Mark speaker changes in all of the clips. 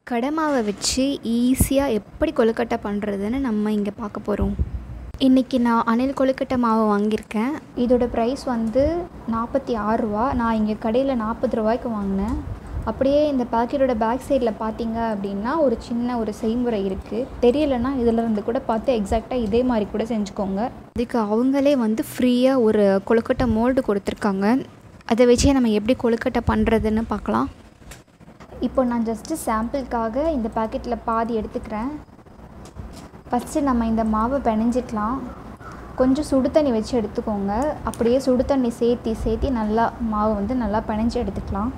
Speaker 1: கடை மாவை வச்சு ஈஸியாக எப்படி கொழுக்கட்டை பண்ணுறதுன்னு நம்ம இங்கே பார்க்க போகிறோம் இன்றைக்கி நான் அணில் கொழுக்கட்டை மாவு வாங்கியிருக்கேன் இதோட ப்ரைஸ் வந்து நாற்பத்தி ஆறு ரூபா நான் இங்கே கடையில் நாற்பது ரூபாய்க்கு வாங்கினேன் அப்படியே இந்த பாக்கெட்டோட பேக் சைடில் பார்த்தீங்க அப்படின்னா ஒரு சின்ன ஒரு செய்முறை இருக்குது தெரியலைன்னா இதில் இருந்து கூட பார்த்து எக்ஸாக்டாக இதே மாதிரி கூட செஞ்சுக்கோங்க இதுக்கு அவங்களே வந்து ஃப்ரீயாக ஒரு கொழுக்கட்டை மோல்டு கொடுத்துருக்காங்க அதை வச்சே நம்ம எப்படி கொழுக்கட்டை பண்ணுறதுன்னு பார்க்கலாம் இப்போ நான் ஜஸ்ட்டு சாம்பிளுக்காக இந்த பாக்கெட்டில் பாதி எடுத்துக்கிறேன் ஃபஸ்ட்டு நம்ம இந்த மாவை பிணைஞ்சிக்கலாம் கொஞ்சம் சுடு தண்ணி வச்சு எடுத்துக்கோங்க அப்படியே சுடு தண்ணி சேர்த்தி சேர்த்தி நல்லா மாவு வந்து நல்லா பிணைஞ்சு எடுத்துக்கலாம்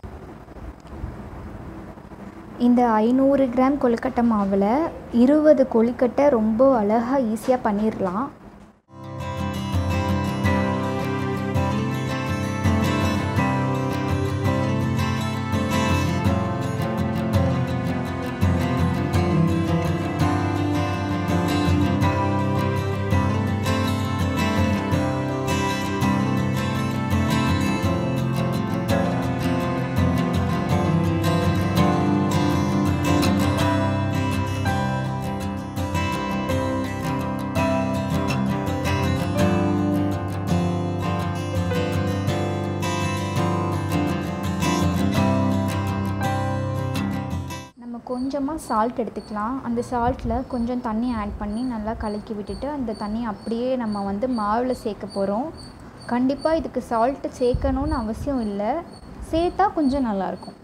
Speaker 1: இந்த ஐநூறு கிராம் கொழுக்கட்டை மாவில் இருபது கொழுக்கட்டை ரொம்ப அழகாக ஈஸியாக பண்ணிடலாம் நம்ம கொஞ்சமாக சால்ட் எடுத்துக்கலாம் அந்த சால்ட்டில் கொஞ்சம் தண்ணி ஆட் பண்ணி நல்லா கலக்கி விட்டுட்டு அந்த தண்ணி அப்படியே நம்ம வந்து மாவில் சேர்க்க போகிறோம் கண்டிப்பாக இதுக்கு சால்ட்டு சேர்க்கணுன்னு அவசியம் இல்லை சேர்த்தா கொஞ்சம் நல்லாயிருக்கும்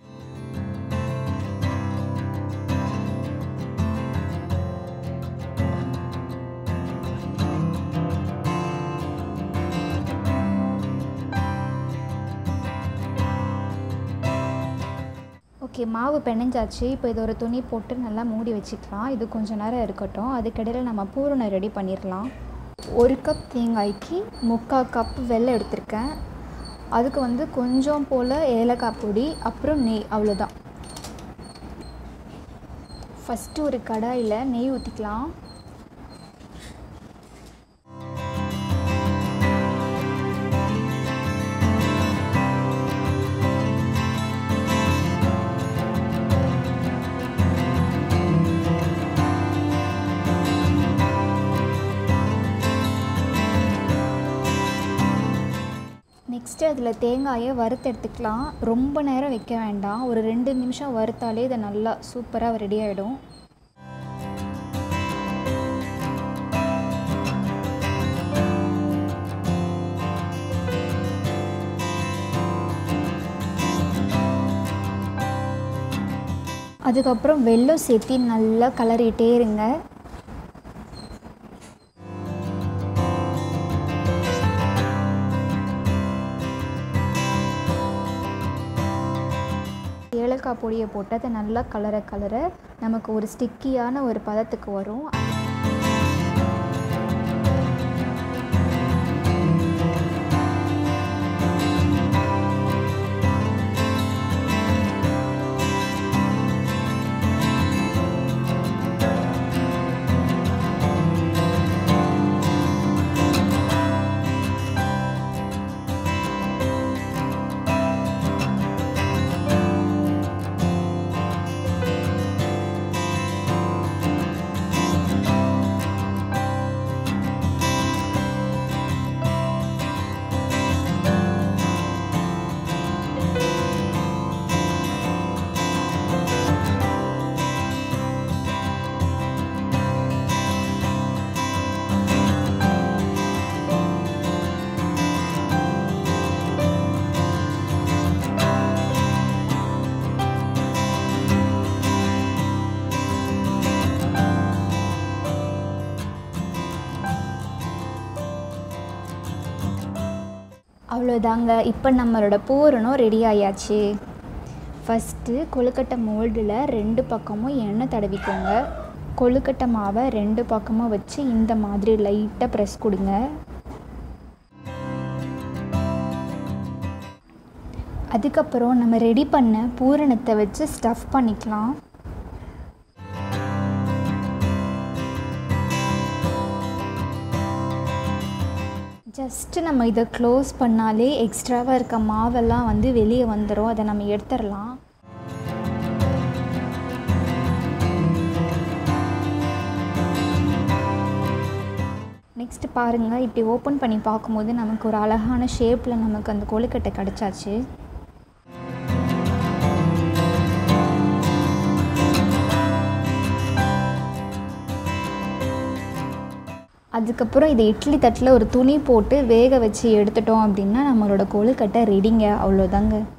Speaker 1: ஓகே மாவு பிணைஞ்சாச்சு இப்போ இது ஒரு துணி போட்டு நல்லா மூடி வச்சுக்கலாம் இது கொஞ்சம் நேரம் இருக்கட்டும் அதுக்கிடையில் நம்ம பூரணை ரெடி பண்ணிடலாம் ஒரு கப் தேங்காய்க்கு முக்கால் கப் வெள்ளம் எடுத்திருக்கேன் அதுக்கு வந்து கொஞ்சம் போல் ஏலக்காய் பொடி அப்புறம் நெய் அவ்வளோதான் ஃபஸ்ட்டு ஒரு கடாயில் நெய் ஊற்றிக்கலாம் நெக்ஸ்ட்டு அதில் தேங்காயை வறுத்து எடுத்துக்கலாம் ரொம்ப நேரம் வைக்க வேண்டாம் ஒரு ரெண்டு நிமிஷம் வறுத்தாலே இது நல்லா சூப்பராக ரெடி ஆகிடும் அதுக்கப்புறம் வெல்லம் சேர்த்தி நல்லா கலரிட்டே இருங்க ஏலக்காய் பொடியை போட்டு அதை நல்லா கலர கலர நமக்கு ஒரு ஸ்டிக்கியான ஒரு பதத்துக்கு வரும் அவ்வளோதாங்க இப்போ நம்மளோட பூரணம் ரெடி ஆயாச்சு ஃபஸ்ட்டு கொழுக்கட்டை மோல்டில் ரெண்டு பக்கமும் எண்ணெய் தடவிக்கோங்க கொழுக்கட்டை மாவை ரெண்டு பக்கமும் வச்சு இந்த மாதிரி லைட்டாக ப்ரெஸ் கொடுங்க அதுக்கப்புறம் நம்ம ரெடி பண்ண பூரணத்தை வச்சு ஸ்டஃப் பண்ணிக்கலாம் ஜஸ்ட்டு நம்ம இதை க்ளோஸ் பண்ணாலே எக்ஸ்ட்ராவாக இருக்க மாவெல்லாம் வந்து வெளியே வந்துடும் அதை நம்ம எடுத்துடலாம் நெக்ஸ்ட்டு பாருங்கள் இப்படி ஓப்பன் பண்ணி பார்க்கும்போது நமக்கு ஒரு அழகான ஷேப்பில் நமக்கு அந்த கொழுக்கட்டை கிடச்சாச்சு அதுக்கப்புறம் இதை இட்லி தட்டில் ஒரு துணி போட்டு வேக வச்சு எடுத்துட்டோம் அப்படின்னா நம்மளோட கொழுக்கட்டை ரெடிங்க அவ்வளோதாங்க